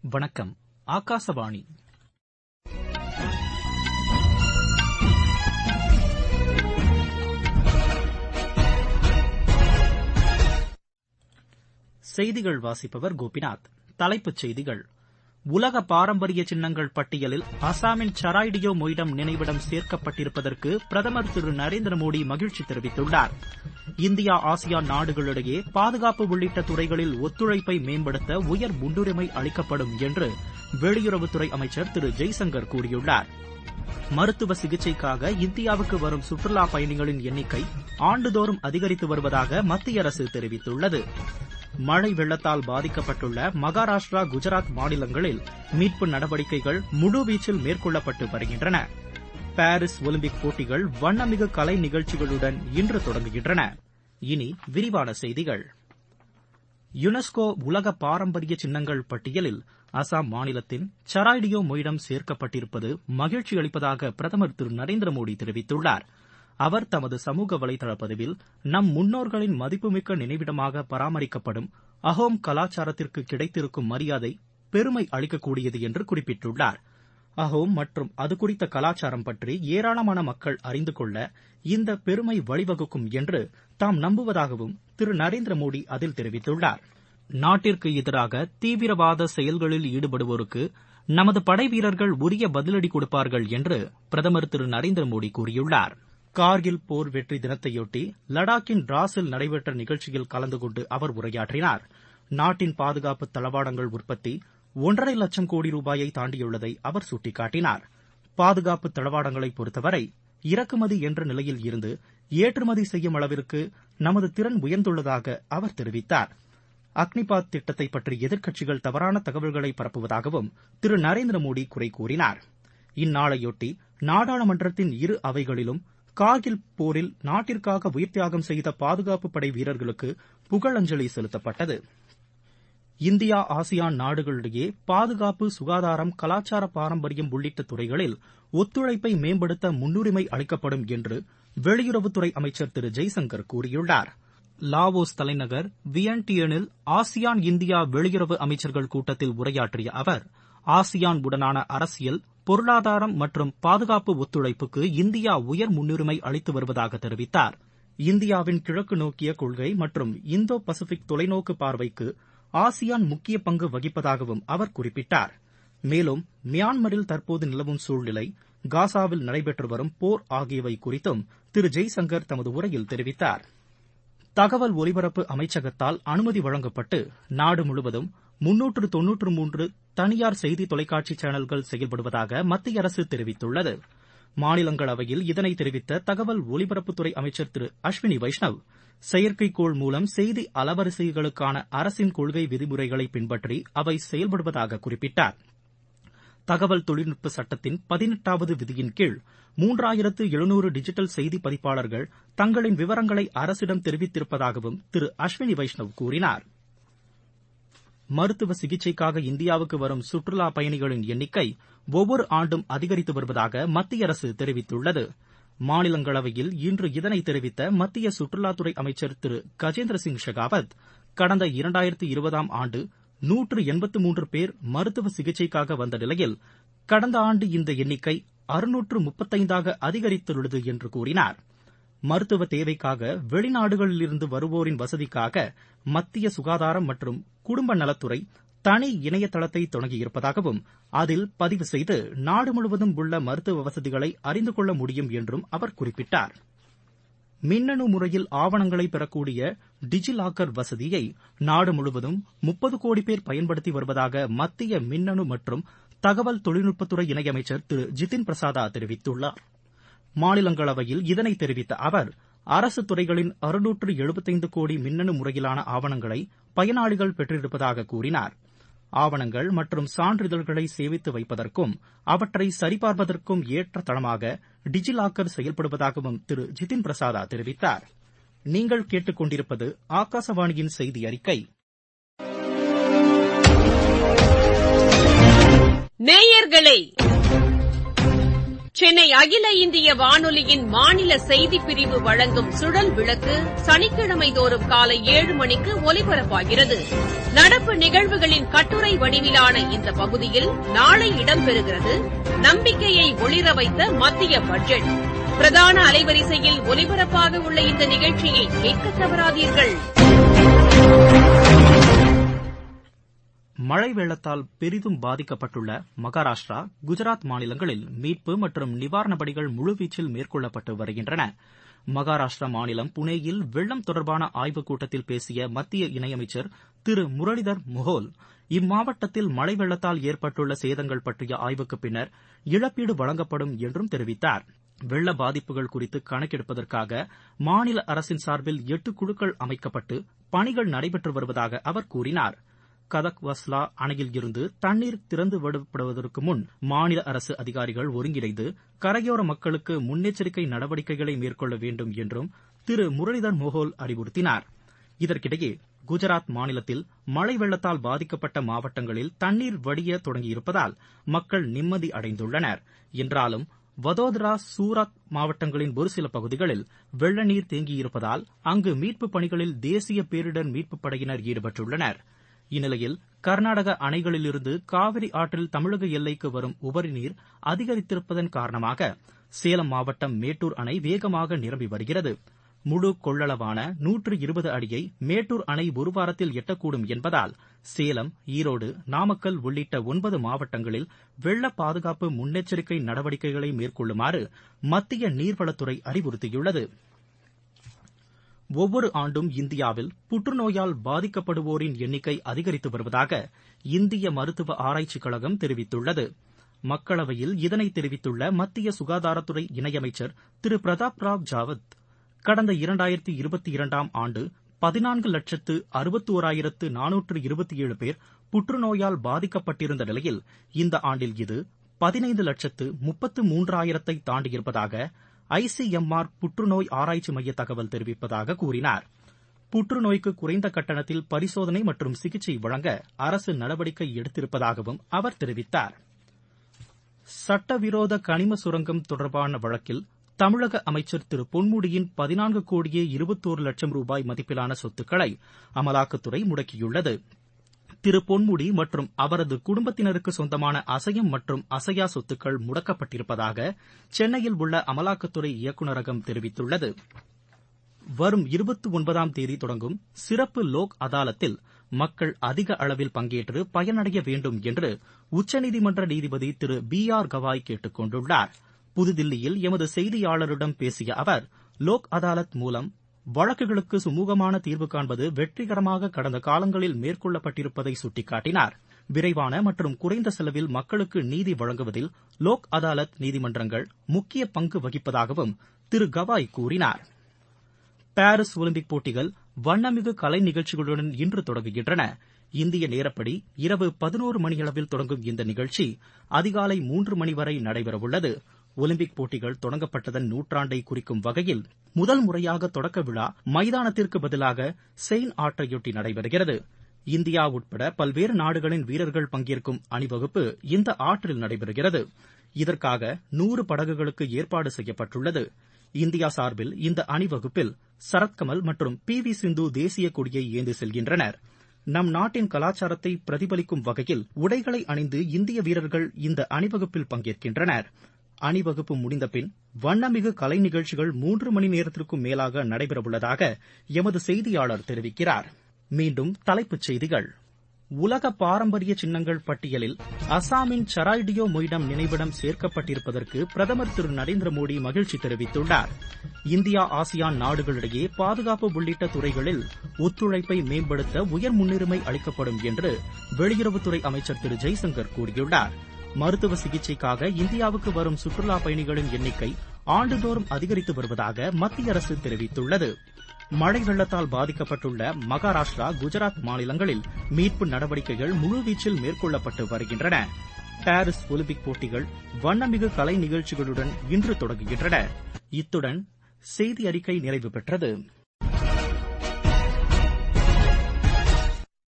வணக்கம் ஆகாசவாணி செய்திகள் வாசிப்பவர் கோபிநாத் தலைப்புச் செய்திகள் உலக பாரம்பரிய சின்னங்கள் பட்டியலில் அசாமின் சராய்டியோ மொய்டம் நினைவிடம் சேர்க்கப்பட்டிருப்பதற்கு பிரதமர் திரு நரேந்திர மோடி மகிழ்ச்சி தெரிவித்துள்ளார் இந்தியா ஆசியான் நாடுகளிடையே பாதுகாப்பு உள்ளிட்ட துறைகளில் ஒத்துழைப்பை மேம்படுத்த உயர் முன்னுரிமை அளிக்கப்படும் என்று வெளியுறவுத்துறை அமைச்சர் திரு ஜெய்சங்கர் கூறியுள்ளார் மருத்துவ சிகிச்சைக்காக இந்தியாவுக்கு வரும் சுற்றுலா பயணிகளின் எண்ணிக்கை ஆண்டுதோறும் அதிகரித்து வருவதாக மத்திய அரசு தெரிவித்துள்ளது மழை வெள்ளத்தால் பாதிக்கப்பட்டுள்ள மகாராஷ்டிரா குஜராத் மாநிலங்களில் மீட்பு நடவடிக்கைகள் முழுவீச்சில் மேற்கொள்ளப்பட்டு வருகின்றன பாரிஸ் ஒலிம்பிக் போட்டிகள் வண்ணமிகு கலை நிகழ்ச்சிகளுடன் இன்று தொடங்குகின்றன இனி விரிவான செய்திகள் யுனெஸ்கோ உலக பாரம்பரிய சின்னங்கள் பட்டியலில் அசாம் மாநிலத்தின் சராய்டியோ மொய்டம் சேர்க்கப்பட்டிருப்பது மகிழ்ச்சி அளிப்பதாக பிரதமர் திரு நரேந்திர மோடி தெரிவித்துள்ளார் அவர் தமது சமூக வலைதள பதிவில் நம் முன்னோர்களின் மதிப்புமிக்க நினைவிடமாக பராமரிக்கப்படும் அஹோம் கலாச்சாரத்திற்கு கிடைத்திருக்கும் மரியாதை பெருமை அளிக்கக்கூடியது என்று குறிப்பிட்டுள்ளார் அஹோம் மற்றும் அது குறித்த கலாச்சாரம் பற்றி ஏராளமான மக்கள் அறிந்து கொள்ள இந்த பெருமை வழிவகுக்கும் என்று தாம் நம்புவதாகவும் திரு நரேந்திர மோடி அதில் தெரிவித்துள்ளார் நாட்டிற்கு எதிராக தீவிரவாத செயல்களில் ஈடுபடுவோருக்கு நமது படைவீரர்கள் உரிய பதிலடி கொடுப்பார்கள் என்று பிரதமர் திரு நரேந்திர மோடி கூறியுள்ளார் கார்கில் போர் வெற்றி தினத்தையொட்டி லடாக்கின் டிராஸில் நடைபெற்ற நிகழ்ச்சியில் கலந்து கொண்டு அவர் உரையாற்றினார் நாட்டின் பாதுகாப்பு தளவாடங்கள் உற்பத்தி ஒன்றரை லட்சம் கோடி ரூபாயை தாண்டியுள்ளதை அவர் சுட்டிக்காட்டினார் பாதுகாப்பு தளவாடங்களை பொறுத்தவரை இறக்குமதி என்ற நிலையில் இருந்து ஏற்றுமதி செய்யும் அளவிற்கு நமது திறன் உயர்ந்துள்ளதாக அவர் தெரிவித்தார் அக்னிபாத் திட்டத்தை பற்றி எதிர்க்கட்சிகள் தவறான தகவல்களை பரப்புவதாகவும் திரு நரேந்திர மோடி குறை கூறினார் இந்நாளையொட்டி நாடாளுமன்றத்தின் இரு அவைகளிலும் கார்கில் போரில் நாட்டிற்காக உயிர்த்தியாகம் செய்த பாதுகாப்பு படை வீரர்களுக்கு புகழஞ்சலி செலுத்தப்பட்டது இந்தியா ஆசியான் நாடுகளிடையே பாதுகாப்பு சுகாதாரம் கலாச்சார பாரம்பரியம் உள்ளிட்ட துறைகளில் ஒத்துழைப்பை மேம்படுத்த முன்னுரிமை அளிக்கப்படும் என்று வெளியுறவுத்துறை அமைச்சர் திரு ஜெய்சங்கர் கூறியுள்ளார் லாவோஸ் தலைநகர் வியன்டியனில் ஆசியான் இந்தியா வெளியுறவு அமைச்சர்கள் கூட்டத்தில் உரையாற்றிய அவர் ஆசியான் உடனான அரசியல் பொருளாதாரம் மற்றும் பாதுகாப்பு ஒத்துழைப்புக்கு இந்தியா உயர் முன்னுரிமை அளித்து வருவதாக தெரிவித்தார் இந்தியாவின் கிழக்கு நோக்கிய கொள்கை மற்றும் இந்தோ பசிபிக் தொலைநோக்கு பார்வைக்கு ஆசியான் முக்கிய பங்கு வகிப்பதாகவும் அவர் குறிப்பிட்டார் மேலும் மியான்மரில் தற்போது நிலவும் சூழ்நிலை காசாவில் நடைபெற்று வரும் போர் ஆகியவை குறித்தும் திரு ஜெய்சங்கர் தமது உரையில் தெரிவித்தார் தகவல் ஒலிபரப்பு அமைச்சகத்தால் அனுமதி வழங்கப்பட்டு நாடு முழுவதும் முன்னூற்று தொன்னூற்று மூன்று தனியார் செய்தி தொலைக்காட்சி சேனல்கள் செயல்படுவதாக மத்திய அரசு தெரிவித்துள்ளது மாநிலங்களவையில் இதனை தெரிவித்த தகவல் ஒலிபரப்புத்துறை அமைச்சர் திரு அஸ்வினி வைஷ்ணவ் செயற்கைக்கோள் மூலம் செய்தி அலவரிசைகளுக்கான அரசின் கொள்கை விதிமுறைகளை பின்பற்றி அவை செயல்படுவதாக குறிப்பிட்டார் தகவல் தொழில்நுட்ப சட்டத்தின் பதினெட்டாவது விதியின் கீழ் மூன்றாயிரத்து எழுநூறு டிஜிட்டல் செய்தி பதிப்பாளர்கள் தங்களின் விவரங்களை அரசிடம் தெரிவித்திருப்பதாகவும் திரு அஸ்வினி வைஷ்ணவ் கூறினார் மருத்துவ சிகிச்சைக்காக இந்தியாவுக்கு வரும் சுற்றுலா பயணிகளின் எண்ணிக்கை ஒவ்வொரு ஆண்டும் அதிகரித்து வருவதாக மத்திய அரசு தெரிவித்துள்ளது மாநிலங்களவையில் இன்று இதனை தெரிவித்த மத்திய சுற்றுலாத்துறை அமைச்சர் திரு கஜேந்திர சிங் ஷெகாவத் கடந்த இரண்டாயிரத்து இருபதாம் ஆண்டு நூற்று எண்பத்து மூன்று பேர் மருத்துவ சிகிச்சைக்காக வந்த நிலையில் கடந்த ஆண்டு இந்த எண்ணிக்கை அறுநூற்று முப்பத்தைந்தாக அதிகரித்துள்ளது என்று கூறினார் மருத்துவ தேவைக்காக வெளிநாடுகளிலிருந்து வருவோரின் வசதிக்காக மத்திய சுகாதாரம் மற்றும் குடும்ப நலத்துறை தனி இணையதளத்தை தொடங்கியிருப்பதாகவும் அதில் பதிவு செய்து நாடு முழுவதும் உள்ள மருத்துவ வசதிகளை அறிந்து கொள்ள முடியும் என்றும் அவர் குறிப்பிட்டார் மின்னணு முறையில் ஆவணங்களை பெறக்கூடிய டிஜி லாக்கர் வசதியை நாடு முழுவதும் முப்பது கோடி பேர் பயன்படுத்தி வருவதாக மத்திய மின்னணு மற்றும் தகவல் தொழில்நுட்பத்துறை இணையமைச்சர் திரு ஜிதின் பிரசாதா தெரிவித்துள்ளார் மாநிலங்களவையில் இதனை தெரிவித்த அவர் அரசு துறைகளின் அறுநூற்று எழுபத்தைந்து கோடி மின்னணு முறையிலான ஆவணங்களை பயனாளிகள் பெற்றிருப்பதாக கூறினார் ஆவணங்கள் மற்றும் சான்றிதழ்களை சேமித்து வைப்பதற்கும் அவற்றை சரிபார்ப்பதற்கும் ஏற்ற தளமாக டிஜி லாக்கர் செயல்படுவதாகவும் திரு ஜிதின் பிரசாதா தெரிவித்தார் நீங்கள் கேட்டுக்கொண்டிருப்பது ஆகாசவாணியின் செய்தி அறிக்கை நேயர்களே சென்னை அகில இந்திய வானொலியின் மாநில செய்திப் பிரிவு வழங்கும் சுழல் விளக்கு சனிக்கிழமை தோறும் காலை ஏழு மணிக்கு ஒலிபரப்பாகிறது நடப்பு நிகழ்வுகளின் கட்டுரை வடிவிலான இந்த பகுதியில் நாளை இடம்பெறுகிறது நம்பிக்கையை ஒளிர வைத்த மத்திய பட்ஜெட் பிரதான அலைவரிசையில் ஒலிபரப்பாக உள்ள இந்த நிகழ்ச்சியை கேட்க தவறாதீர்கள் மழை வெள்ளத்தால் பெரிதும் பாதிக்கப்பட்டுள்ள மகாராஷ்டிரா குஜராத் மாநிலங்களில் மீட்பு மற்றும் நிவாரணப் பணிகள் முழுவீச்சில் மேற்கொள்ளப்பட்டு வருகின்றன மகாராஷ்டிரா மாநிலம் புனேயில் வெள்ளம் தொடர்பான ஆய்வுக் கூட்டத்தில் பேசிய மத்திய இணையமைச்சர் திரு முரளிதர் மொஹோல் இம்மாவட்டத்தில் மழை வெள்ளத்தால் ஏற்பட்டுள்ள சேதங்கள் பற்றிய ஆய்வுக்குப் பின்னர் இழப்பீடு வழங்கப்படும் என்றும் தெரிவித்தார் வெள்ள பாதிப்புகள் குறித்து கணக்கெடுப்பதற்காக மாநில அரசின் சார்பில் எட்டு குழுக்கள் அமைக்கப்பட்டு பணிகள் நடைபெற்று வருவதாக அவர் கூறினார் கதக் வஸ்லா அணையில் இருந்து தண்ணீர் திறந்து விடப்படுவதற்கு முன் மாநில அரசு அதிகாரிகள் ஒருங்கிணைந்து கரையோர மக்களுக்கு முன்னெச்சரிக்கை நடவடிக்கைகளை மேற்கொள்ள வேண்டும் என்றும் திரு முரளிதர் மோகோல் அறிவுறுத்தினார் இதற்கிடையே குஜராத் மாநிலத்தில் மழை வெள்ளத்தால் பாதிக்கப்பட்ட மாவட்டங்களில் தண்ணீர் வடிய தொடங்கியிருப்பதால் மக்கள் நிம்மதி அடைந்துள்ளனர் என்றாலும் வதோதரா சூரத் மாவட்டங்களின் ஒரு சில பகுதிகளில் வெள்ள நீர் தேங்கியிருப்பதால் அங்கு மீட்புப் பணிகளில் தேசிய பேரிடர் மீட்புப் படையினர் ஈடுபட்டுள்ளனர் இந்நிலையில் கர்நாடக அணைகளிலிருந்து காவிரி ஆற்றில் தமிழக எல்லைக்கு வரும் உபரி நீர் அதிகரித்திருப்பதன் காரணமாக சேலம் மாவட்டம் மேட்டூர் அணை வேகமாக நிரம்பி வருகிறது முழு கொள்ளளவான நூற்று இருபது அடியை மேட்டூர் அணை ஒரு வாரத்தில் எட்டக்கூடும் என்பதால் சேலம் ஈரோடு நாமக்கல் உள்ளிட்ட ஒன்பது மாவட்டங்களில் வெள்ள பாதுகாப்பு முன்னெச்சரிக்கை நடவடிக்கைகளை மேற்கொள்ளுமாறு மத்திய நீர்வளத்துறை அறிவுறுத்தியுள்ளது ஒவ்வொரு ஆண்டும் இந்தியாவில் புற்றுநோயால் பாதிக்கப்படுவோரின் எண்ணிக்கை அதிகரித்து வருவதாக இந்திய மருத்துவ ஆராய்ச்சிக் கழகம் தெரிவித்துள்ளது மக்களவையில் இதனை தெரிவித்துள்ள மத்திய சுகாதாரத்துறை இணையமைச்சர் திரு பிரதாப் ராவ் ஜாவத் கடந்த இரண்டாயிரத்தி இருபத்தி இரண்டாம் ஆண்டு பதினான்கு லட்சத்து அறுபத்தோராயிரத்து நானூற்று இருபத்தி ஏழு பேர் புற்றுநோயால் பாதிக்கப்பட்டிருந்த நிலையில் இந்த ஆண்டில் இது பதினைந்து லட்சத்து முப்பத்து மூன்றாயிரத்தை தாண்டியிருப்பதாக ஐசிஎம்ஆர் புற்றுநோய் ஆராய்ச்சி மைய தகவல் தெரிவிப்பதாக கூறினார் புற்றுநோய்க்கு குறைந்த கட்டணத்தில் பரிசோதனை மற்றும் சிகிச்சை வழங்க அரசு நடவடிக்கை எடுத்திருப்பதாகவும் அவர் தெரிவித்தார் சட்டவிரோத கனிம சுரங்கம் தொடர்பான வழக்கில் தமிழக அமைச்சர் திரு பொன்முடியின் பதினான்கு கோடியே இருபத்தோரு லட்சம் ரூபாய் மதிப்பிலான சொத்துக்களை அமலாக்கத்துறை முடக்கியுள்ளது திரு பொன்முடி மற்றும் அவரது குடும்பத்தினருக்கு சொந்தமான அசையம் மற்றும் அசையா சொத்துக்கள் முடக்கப்பட்டிருப்பதாக சென்னையில் உள்ள அமலாக்கத்துறை இயக்குநரகம் தெரிவித்துள்ளது வரும் இருபத்தி ஒன்பதாம் தேதி தொடங்கும் சிறப்பு லோக் அதாலத்தில் மக்கள் அதிக அளவில் பங்கேற்று பயனடைய வேண்டும் என்று உச்சநீதிமன்ற நீதிபதி திரு பி ஆர் கவாய் கேட்டுக் கொண்டுள்ளார் புதுதில்லியில் எமது செய்தியாளரிடம் பேசிய அவர் லோக் அதாலத் மூலம் வழக்குகளுக்கு சுமூகமான தீர்வு காண்பது வெற்றிகரமாக கடந்த காலங்களில் மேற்கொள்ளப்பட்டிருப்பதை சுட்டிக்காட்டினார் விரைவான மற்றும் குறைந்த செலவில் மக்களுக்கு நீதி வழங்குவதில் லோக் அதாலத் நீதிமன்றங்கள் முக்கிய பங்கு வகிப்பதாகவும் திரு கவாய் கூறினார் பாரிஸ் ஒலிம்பிக் போட்டிகள் வண்ணமிகு கலை நிகழ்ச்சிகளுடன் இன்று தொடங்குகின்றன இந்திய நேரப்படி இரவு பதினோரு மணியளவில் தொடங்கும் இந்த நிகழ்ச்சி அதிகாலை மூன்று மணி வரை நடைபெறவுள்ளது ஒலிம்பிக் போட்டிகள் தொடங்கப்பட்டதன் நூற்றாண்டை குறிக்கும் வகையில் முதல் முறையாக தொடக்க விழா மைதானத்திற்கு பதிலாக செயின் ஆற்றையொட்டி நடைபெறுகிறது இந்தியா உட்பட பல்வேறு நாடுகளின் வீரர்கள் பங்கேற்கும் அணிவகுப்பு இந்த ஆற்றில் நடைபெறுகிறது இதற்காக நூறு படகுகளுக்கு ஏற்பாடு செய்யப்பட்டுள்ளது இந்தியா சார்பில் இந்த அணிவகுப்பில் சரத்கமல் மற்றும் பி வி சிந்து தேசிய கொடியை ஏந்தி செல்கின்றனர் நம் நாட்டின் கலாச்சாரத்தை பிரதிபலிக்கும் வகையில் உடைகளை அணிந்து இந்திய வீரர்கள் இந்த அணிவகுப்பில் பங்கேற்கின்றனர் அணிவகுப்பு முடிந்தபின் வண்ணமிகு கலை நிகழ்ச்சிகள் மூன்று மணி நேரத்திற்கும் மேலாக நடைபெறவுள்ளதாக எமது செய்தியாளர் தெரிவிக்கிறார் மீண்டும் தலைப்புச் செய்திகள் உலக பாரம்பரிய சின்னங்கள் பட்டியலில் அசாமின் சராய்டியோ மொய்டம் நினைவிடம் சேர்க்கப்பட்டிருப்பதற்கு பிரதமர் திரு நரேந்திர மோடி மகிழ்ச்சி தெரிவித்துள்ளார் இந்தியா ஆசியான் நாடுகளிடையே பாதுகாப்பு உள்ளிட்ட துறைகளில் ஒத்துழைப்பை மேம்படுத்த உயர் முன்னுரிமை அளிக்கப்படும் என்று வெளியுறவுத்துறை அமைச்சர் திரு ஜெய்சங்கர் கூறியுள்ளார் மருத்துவ சிகிச்சைக்காக இந்தியாவுக்கு வரும் சுற்றுலா பயணிகளின் எண்ணிக்கை ஆண்டுதோறும் அதிகரித்து வருவதாக மத்திய அரசு தெரிவித்துள்ளது மழை வெள்ளத்தால் பாதிக்கப்பட்டுள்ள மகாராஷ்டிரா குஜராத் மாநிலங்களில் மீட்பு நடவடிக்கைகள் முழுவீச்சில் மேற்கொள்ளப்பட்டு வருகின்றன பாரிஸ் ஒலிம்பிக் போட்டிகள் வண்ணமிகு கலை நிகழ்ச்சிகளுடன் இன்று தொடங்குகின்றன இத்துடன் செய்தி அறிக்கை நிறைவு பெற்றது